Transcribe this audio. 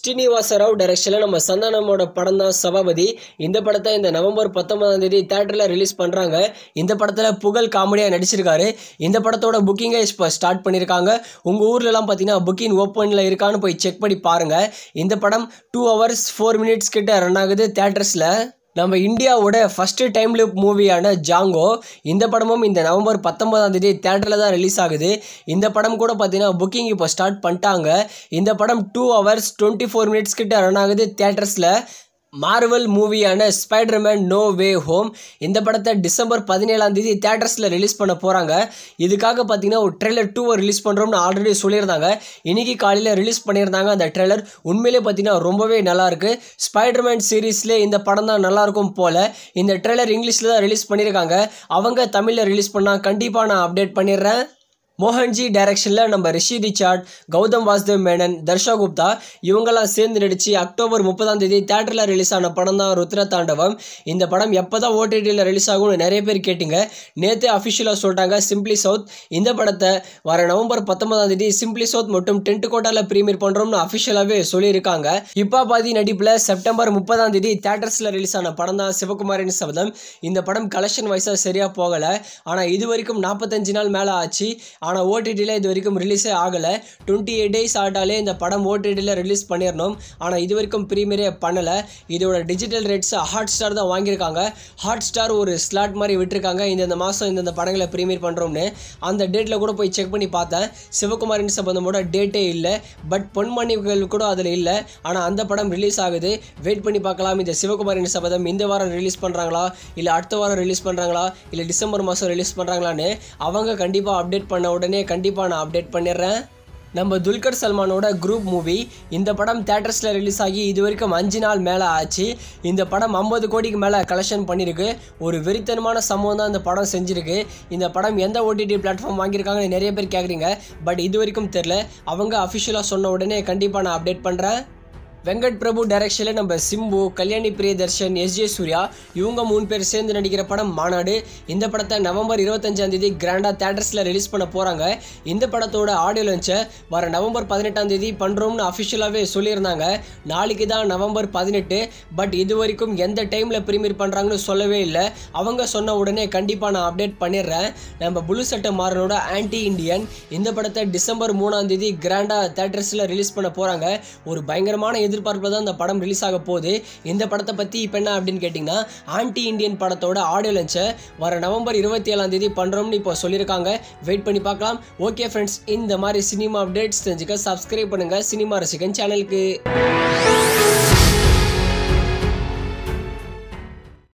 ஸ்ரீனிவாச ராவ் டைரக்ஷனில் நம்ம சந்தானமோட படம் தான் சபாபதி இந்த படத்தை இந்த நவம்பர் பத்தொன்பதாம் தேதி தேட்டரில் ரிலீஸ் பண்ணுறாங்க இந்த படத்தில் புகழ் காமெடியாக நடிச்சிருக்காரு இந்த படத்தோட புக்கிங்கை இப்போ ஸ்டார்ட் பண்ணியிருக்காங்க உங்கள் ஊர்லலாம் பார்த்தீங்கன்னா புக்கிங் ஓப்பனில் இருக்கான்னு போய் செக் பண்ணி பாருங்கள் இந்த படம் டூ ஹவர்ஸ் ஃபோர் மினிட்ஸ் கிட்ட ரன் ஆகுது தேட்டர்ஸில் நம்ம இந்தியாவோட ஃபஸ்ட்டு டைம் லுக் மூவியான ஜாங்கோ இந்த படமும் இந்த நவம்பர் பத்தொன்பதாம் தேதி தேட்டரில் தான் ரிலீஸ் ஆகுது இந்த படம் கூட பார்த்தீங்கன்னா புக்கிங் இப்போ ஸ்டார்ட் பண்ணிட்டாங்க இந்த படம் two hours twenty four minutes கிட்ட ரன் ஆகுது தேட்டர்ஸில் மார்வல் மூவியான ஸ்பைடர்மேன் நோ வே ஹோம் இந்த படத்தை டிசம்பர் பதினேழாம் தேதி தேட்டர்ஸில் ரிலீஸ் பண்ண போகிறாங்க இதுக்காக பார்த்தீங்கன்னா ஒரு ட்ரெய்லர் டூவை ரிலீஸ் பண்ணுறோம்னு ஆல்ரெடி சொல்லியிருந்தாங்க இன்னைக்கு காலையில் ரிலீஸ் பண்ணியிருந்தாங்க அந்த ட்ரெய்லர் உண்மையிலே பார்த்தீங்கன்னா ரொம்பவே நல்லாயிருக்கு ஸ்பைடர்மேன் சீரீஸ்லேயே இந்த படம் தான் நல்லாயிருக்கும் போல் இந்த ட்ரெய்லர் இங்கிலீஷில் தான் ரிலீஸ் பண்ணியிருக்காங்க அவங்க தமிழில் ரிலீஸ் பண்ணால் கண்டிப்பாக நான் அப்டேட் பண்ணிடுறேன் மோகன்ஜி டைரக்ஷனில் நம்ம ரிஷி ரிச்சார்ட் கௌதம் வாசுதேவ் மேனன் தர்ஷா குப்தா இவங்கெல்லாம் சேர்ந்து நடித்து அக்டோபர் முப்பதாம் தேதி தேட்டரில் ரிலீஸ் ஆன படம் தான் ருத்ர தாண்டவம் இந்த படம் எப்போ தான் ஓடிடியில் ரிலீஸ் ஆகும்னு நிறைய பேர் கேட்டிங்க நேற்று அஃபிஷியலாக சொல்லிட்டாங்க சிம்பிளி சவுத் இந்த படத்தை வர நவம்பர் பத்தொன்பதாம் தேதி சிம்பிளி சவுத் மற்றும் டென்ட் கோட்டாவில் ப்ரீமியர் பண்ணுறோம்னு அஃபிஷியலாகவே சொல்லியிருக்காங்க இப்போ பாதி நடிப்பில் செப்டம்பர் முப்பதாம் தேதி தேட்டர்ஸில் ரிலீஸ் ஆன படம் தான் சிவகுமாரின் சபதம் இந்த படம் கலெக்ஷன் வைஸாக சரியாக போகலை ஆனால் இது வரைக்கும் நாற்பத்தஞ்சு நாள் மேலே ஆச்சு ஆனால் ஓடிடியில் இது வரைக்கும் ரிலீஸே ஆகலை டுவெண்ட்டி எயிட் டேஸ் ஆட்டாலே இந்த படம் ஓடிடியில் ரிலீஸ் பண்ணிடணும் ஆனால் இது வரைக்கும் ப்ரீமியரே பண்ணலை இதோட டிஜிட்டல் ரேட்ஸ் ஹாட் ஸ்டார் தான் வாங்கியிருக்காங்க ஹாட் ஸ்டார் ஒரு ஸ்லாட் மாதிரி விட்டுருக்காங்க இந்தந்த மாதம் இந்தந்த படங்களை ப்ரீமியர் பண்ணுறோம்னு அந்த டேட்டில் கூட போய் செக் பண்ணி பார்த்தேன் சிவகுமாரின் சம்பந்தமோட டேட்டே இல்லை பட் பொன்மணிகள் கூட அதில் இல்லை ஆனால் அந்த படம் ரிலீஸ் ஆகுது வெயிட் பண்ணி பார்க்கலாம் இந்த சிவகுமாரின் சபதம் இந்த வாரம் ரிலீஸ் பண்ணுறாங்களா இல்லை அடுத்த வாரம் ரிலீஸ் பண்ணுறாங்களா இல்லை டிசம்பர் மாதம் ரிலீஸ் பண்ணுறாங்களான்னு அவங்க கண்டிப்பாக அப்டேட் பண்ண உடனே கண்டிப்பாக நான் அப்டேட் பண்ணிடுறேன் நம்ம துல்கர் சல்மானோட குரூப் மூவி இந்த படம் தேட்டர்ஸில் ரிலீஸ் ஆகி இது வரைக்கும் அஞ்சு நாள் மேலே ஆச்சு இந்த படம் ஐம்பது கோடிக்கு மேலே கலெக்ஷன் பண்ணியிருக்கு ஒரு வெறித்தனமான சம்பவம் தான் இந்த படம் செஞ்சுருக்கு இந்த படம் எந்த ஓடிடி பிளாட்ஃபார்ம் வாங்கியிருக்காங்கன்னு நிறைய பேர் கேட்குறீங்க பட் இது வரைக்கும் தெரில அவங்க அஃபிஷியலாக சொன்ன உடனே கண்டிப்பாக நான் அப்டேட் பண்ணுறேன் வெங்கட் பிரபு டைரக்ஷனில் நம்ம சிம்பு கல்யாணி பிரியதர்ஷன் எஸ் ஜே சூர்யா இவங்க மூணு பேர் சேர்ந்து நடிக்கிற படம் மாநாடு இந்த படத்தை நவம்பர் இருபத்தஞ்சாம் தேதி கிராண்டாக தேட்டர்ஸில் ரிலீஸ் பண்ண போகிறாங்க இந்த படத்தோட ஆடியோ லான்ச்சை வர நவம்பர் பதினெட்டாம் தேதி பண்ணுறோம்னு அஃபிஷியலாகவே சொல்லியிருந்தாங்க நாளைக்கு தான் நவம்பர் பதினெட்டு பட் இது வரைக்கும் எந்த டைமில் ப்ரீமியர் பண்ணுறாங்கன்னு சொல்லவே இல்லை அவங்க சொன்ன உடனே கண்டிப்பாக நான் அப்டேட் பண்ணிடுறேன் நம்ம புளு சட்டை மாறனோட ஆன்டி இண்டியன் இந்த படத்தை டிசம்பர் மூணாம் தேதி கிராண்டாக தேட்டர்ஸில் ரிலீஸ் பண்ண போகிறாங்க ஒரு பயங்கரமான எதிர்பார்ப்பில் தான் இந்த படம் ரிலீஸ் ஆக போகுது இந்த படத்தை பற்றி இப்போ என்ன அப்படின்னு கேட்டிங்கன்னா ஆன்டி இண்டியன் படத்தோட ஆடியோ லன்ச்சை வர நவம்பர் இருபத்தி ஏழாம் தேதி பண்ணுறோம்னு இப்போ சொல்லியிருக்காங்க வெயிட் பண்ணி பார்க்கலாம் ஓகே ஃப்ரெண்ட்ஸ் இந்த மாதிரி சினிமா அப்டேட்ஸ் தெரிஞ்சுக்க சப்ஸ்கிரைப் பண்ணுங்கள் சினிமா ரசிகன் சேனலுக்கு